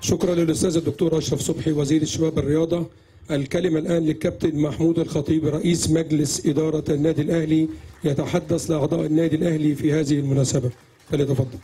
شكرا للاستاذ الدكتور اشرف صبحي وزير الشباب والرياضه الكلمه الان للكابتن محمود الخطيب رئيس مجلس اداره النادي الاهلي يتحدث لاعضاء النادي الاهلي في هذه المناسبه فليتفضل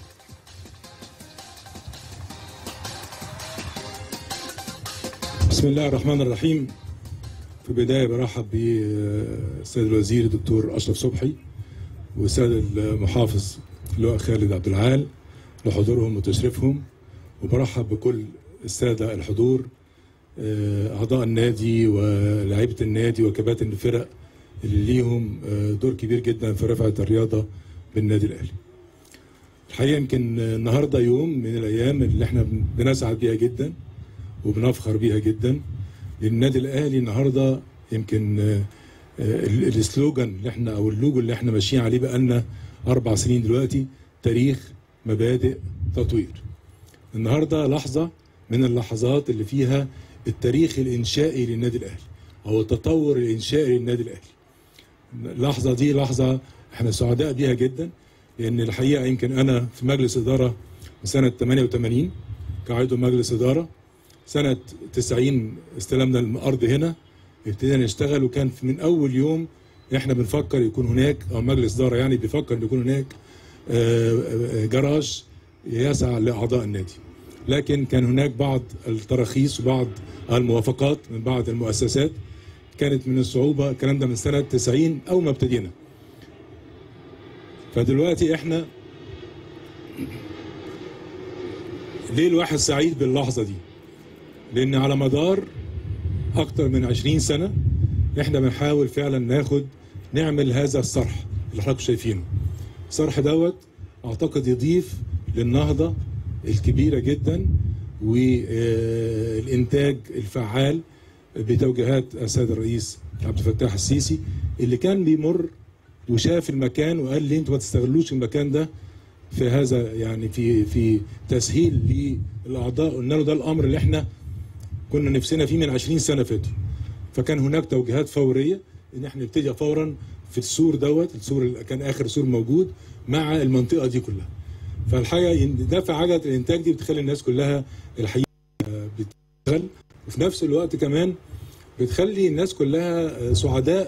بسم الله الرحمن الرحيم في البداية برحب بالسيد الوزير الدكتور أشرف صبحي والسيد المحافظ اللواء خالد عبد العال لحضورهم وتشريفهم وبرحب بكل السادة الحضور آه، أعضاء النادي ولاعيبة النادي وكباتن الفرق اللي ليهم آه، دور كبير جدا في رفعة الرياضة بالنادي الأهلي الحقيقة يمكن النهاردة يوم من الأيام اللي احنا بنسعد بيها جدا وبنفخر بيها جدا لان النادي الاهلي النهارده يمكن آه، آه، ال- السلوجان اللي احنا او اللوجو اللي احنا ماشيين عليه بقالنا اربع سنين دلوقتي تاريخ مبادئ تطوير. النهارده لحظه من اللحظات اللي فيها التاريخ الانشائي للنادي الاهلي او التطور الانشائي للنادي الاهلي. اللحظه دي لحظه احنا سعداء بيها جدا لان الحقيقه يمكن انا في مجلس اداره من سنه 88 كعضو مجلس اداره سنة 90 استلمنا الأرض هنا ابتدينا نشتغل وكان في- من أول يوم احنا بنفكر يكون هناك أو مجلس إدارة يعني بيفكر إن يكون هناك آه، آه، جراج يسع لأعضاء النادي لكن كان هناك بعض التراخيص وبعض الموافقات من بعض المؤسسات كانت من الصعوبة الكلام ده من سنة 90 أول ما ابتدينا فدلوقتي احنا ليه الواحد سعيد باللحظة دي لان على مدار اكتر من 20 سنه احنا بنحاول فعلا ناخد نعمل هذا الصرح اللي حضراتكم شايفينه الصرح دوت اعتقد يضيف للنهضه الكبيره جدا والانتاج الفعال بتوجيهات السيد الرئيس عبد الفتاح السيسي اللي كان بيمر وشاف المكان وقال لي انتوا ما تستغلوش المكان ده في هذا يعني في في تسهيل للاعضاء قلنا له ده الامر اللي احنا كنا نفسنا فيه من 20 سنه فاتوا فكان هناك توجيهات فوريه ان احنا نبتدي فورا في السور دوت السور اللي كان اخر سور موجود مع المنطقه دي كلها فالحقيقه دافع عجله الانتاج دي بتخلي الناس كلها الحقيقه بتشتغل وفي نفس الوقت كمان بتخلي الناس كلها سعداء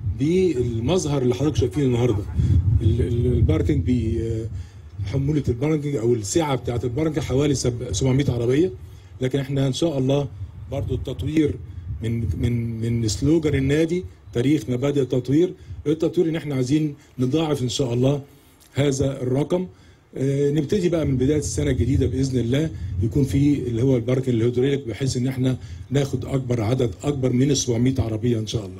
بالمظهر اللي حضرتك شايفينه النهارده ال- ال- الباركنج بي حمولة الباركنج او السعه بتاعت الباركنج حوالي سب- 700 عربيه لكن احنا ان شاء الله برضو التطوير من من من سلوجان النادي تاريخ مبادئ التطوير التطوير ان احنا عايزين نضاعف ان شاء الله هذا الرقم آه، نبتدي بقى من بدايه السنه الجديده باذن الله يكون في اللي هو الباركنج الهيدروليك بحيث ان احنا ناخد اكبر عدد اكبر من ال 700 عربيه ان شاء الله.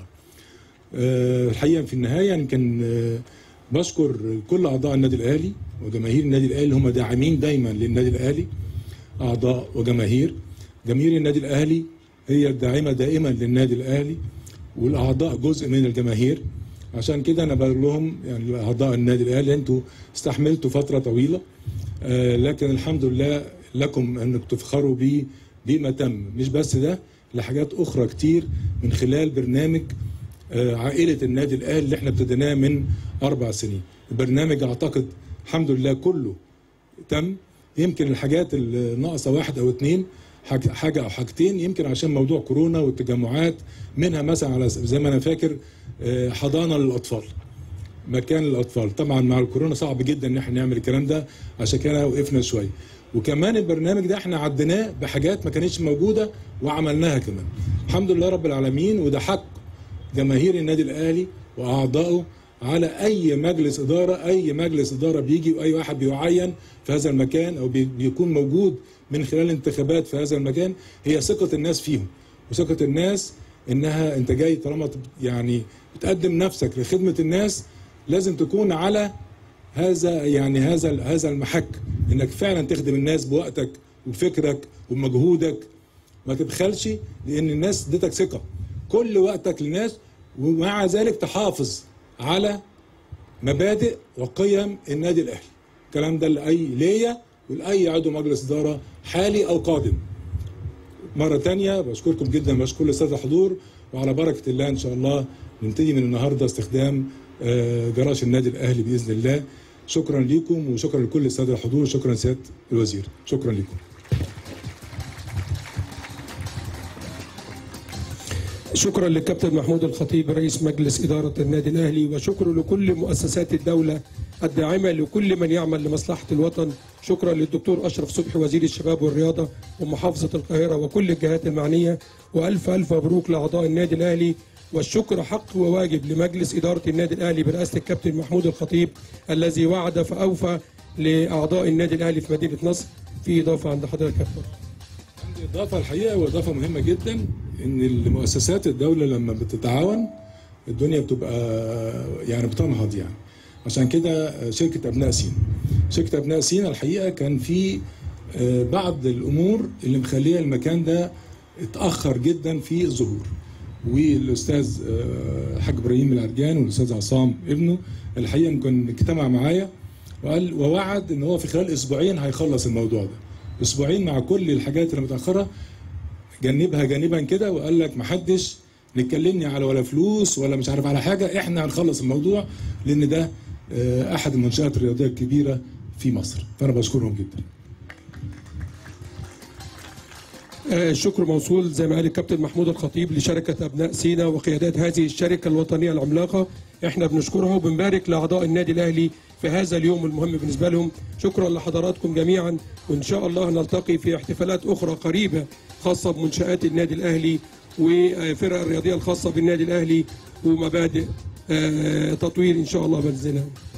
آه، الحقيقه في النهايه يمكن آه، بشكر كل اعضاء النادي الاهلي وجماهير النادي الاهلي هم داعمين دايما للنادي الاهلي اعضاء وجماهير جماهير النادي الاهلي هي الداعمه دائما للنادي الاهلي والاعضاء جزء من الجماهير عشان كده انا بقول لهم يعني اعضاء النادي الاهلي انتوا استحملتوا فتره طويله آه، لكن الحمد لله لكم انك تفخروا بيه بما تم مش بس ده لحاجات اخرى كتير من خلال برنامج آه، عائله النادي الاهلي اللي احنا ابتديناه من اربع سنين البرنامج اعتقد الحمد لله كله تم يمكن الحاجات اللي ناقصه واحد او اتنين حاج- حاجه او حاجتين يمكن عشان موضوع كورونا والتجمعات منها مثلا على س- زي ما انا فاكر آه، حضانه للاطفال مكان للاطفال طبعا مع الكورونا صعب جدا ان احنا نعمل الكلام ده عشان كده وقفنا شويه وكمان البرنامج ده احنا عديناه بحاجات ما كانتش موجوده وعملناها كمان الحمد لله رب العالمين وده حق جماهير النادي الاهلي واعضائه على اي مجلس اداره اي مجلس اداره بيجي واي واحد بيعين في هذا المكان او بي- بيكون موجود من خلال انتخابات في هذا المكان هي ثقه الناس فيهم وثقه الناس انها انت جاي طالما تب- يعني بتقدم نفسك لخدمه الناس لازم تكون على هذا يعني هذا هذا المحك انك فعلا تخدم الناس بوقتك وبفكرك وبمجهودك ما تبخلش لان الناس اديتك ثقه كل وقتك للناس ومع ذلك تحافظ على مبادئ وقيم النادي الاهلي الكلام ده لاي ليا ولاي عضو مجلس اداره حالي او قادم مرة تانية بشكركم جدا بشكر كل السادة الحضور وعلى بركة الله إن شاء الله نبتدي من النهاردة استخدام آه، جراج النادي الأهلي بإذن الله شكرا لكم وشكرا لكل السادة الحضور وشكرا سيادة الوزير شكرا لكم شكرا للكابتن محمود الخطيب رئيس مجلس إدارة النادي الأهلي وشكرا لكل مؤسسات الدولة الداعمة لكل من يعمل لمصلحة الوطن شكرا للدكتور أشرف صبحي وزير الشباب والرياضة ومحافظة القاهرة وكل الجهات المعنية وألف ألف مبروك لأعضاء النادي الأهلي والشكر حق وواجب لمجلس إدارة النادي الأهلي برئاسة الكابتن محمود الخطيب الذي وعد فأوفى لأعضاء النادي الأهلي في مدينة نصر في إضافة عند حضرتك يا كابتن عندي اضافه الحقيقه واضافه مهمه جدا ان المؤسسات الدوله لما بتتعاون الدنيا بتبقى يعني بتنهض يعني عشان كده شركه ابناء سينا شركه ابناء سينا الحقيقه كان في آه، بعض الامور اللي مخليه المكان ده اتاخر جدا في الظهور والاستاذ آه، الحاج ابراهيم العرجان والاستاذ عصام ابنه الحقيقه كان اجتمع معايا وقال ووعد ان هو في خلال اسبوعين هيخلص الموضوع ده اسبوعين مع كل الحاجات اللي متاخره جنبها جانبا كده وقال لك محدش نتكلمني على ولا فلوس ولا مش عارف على حاجه احنا هنخلص الموضوع لان ده آه، احد المنشات الرياضيه الكبيره في مصر فانا بشكرهم جدا آه، الشكر موصول زي ما قال الكابتن محمود الخطيب لشركة أبناء سينا وقيادات هذه الشركة الوطنية العملاقة احنا بنشكرها وبنبارك لأعضاء النادي الأهلي في هذا اليوم المهم بالنسبة لهم شكرا لحضراتكم جميعا وإن شاء الله نلتقي في احتفالات أخرى قريبة خاصة بمنشآت النادي الأهلي وفرق الرياضية الخاصة بالنادي الأهلي ومبادئ آه، تطوير إن شاء الله بإذن الله